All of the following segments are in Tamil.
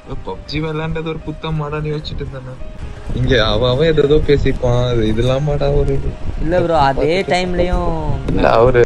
பப்ஜி விளையாண்டது ஒரு புத்தம் மாடான்னு யோசிச்சுட்டு இருந்தானே இங்க அவன் அவன் ஏதோ பேசிப்பான் இது இதெல்லாம் மாடா ஒரு இது இல்ல ப்ரோ அதே டைம்லயும் இல்ல அவரு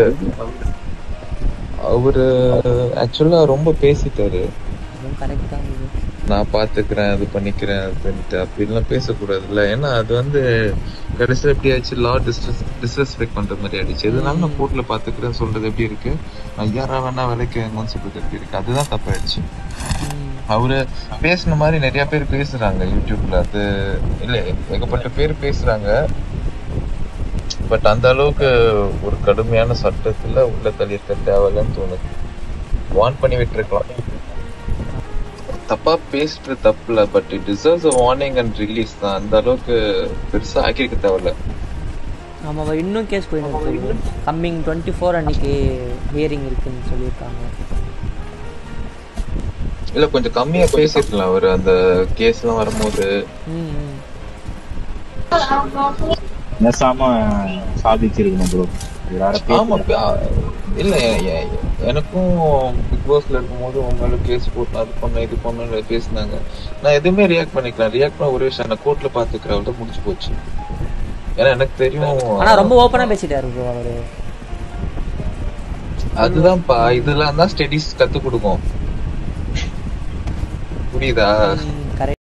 அவரு ஆக்சுவலா ரொம்ப பேசிட்டாரு அதுவும் கரெக்ட் தான் bro. நான் பாத்துக்கிறேன் அது பண்ணிக்கிறேன் அப்படின்ட்டு அப்படின்லாம் பேசக்கூடாதுல்ல ஏன்னா அது வந்து கடைசியில் எப்படி ஆயிடுச்சு லா டிஸ்டஸ் டிஸ்ரெஸ்பெக்ட் பண்ற மாதிரி ஆயிடுச்சு இதனால நான் கோர்ட்ல பாத்துக்கிறேன் சொல்றது எப்படி இருக்கு நான் யாரா வேணா வேலைக்கு வாங்கன்னு சொல்றது எப்படி இருக்கு அதுதான் தப்பாயிடுச்சு ம். அவரு பேசின மாதிரி நிறைய பேர் பேசுறாங்க யூடியூப்ல அது இல்ல ஏகப்பட்ட பேர் பேசுறாங்க பட் அந்த அளவுக்கு ஒரு கடுமையான சட்டத்துல உள்ள தள்ளியிருக்க தேவையில்லன்னு தோணுது வார்ன் பண்ணி விட்டுருக்கலாம் தப்பா பேசுறது தப்புல but it deserves a warning and release தான் அந்த அளவுக்கு பெருசா ஆக்கியிருக்க தேவையில்ல ஆமா bro, இன்னும் கேஸ் போயிட்டு இருக்கு கம்மிங் டுவெண்ட்டி ஃபோர் அன்னைக்கு ஹியரிங் இருக்குன்னு சொல்லியிருக்காங்க இல்ல கொஞ்சம் கம்மியா பேசிருக்கலாம் அவரு அந்த கேஸ் எல்லாம் வரும்போது ம் ம். பேசாம சாதிச்சிருக்கணும் ப்ரோ வேற ஆமா பேச ப- இல்ல எ- எ- எனக்கும் பிக் பாஸ்ல இருக்கும்போது உங்க மேல கேஸ் போட்டு அது பண்ண இது பண்ண பேசினாங்க நான் எதுவுமே ரியாக்ட் பண்ணிக்கலாம் ரியாக்ட் பண்ண ஒரு விஷயம் நான் கோர்ட்ல பாத்துக்கிறவள் முடிஞ்சு போச்சு ஏன்னா எனக்கு தெரியும் ஆனா ரொம்ப ஓப்பனா பேசிட்டாரு ப்ரோ அவரு அதுதான்ப்பா இதெல்லாம் தான் ஸ்டடிஸ் கத்து கொடுக்கும் புரியுதா ம்.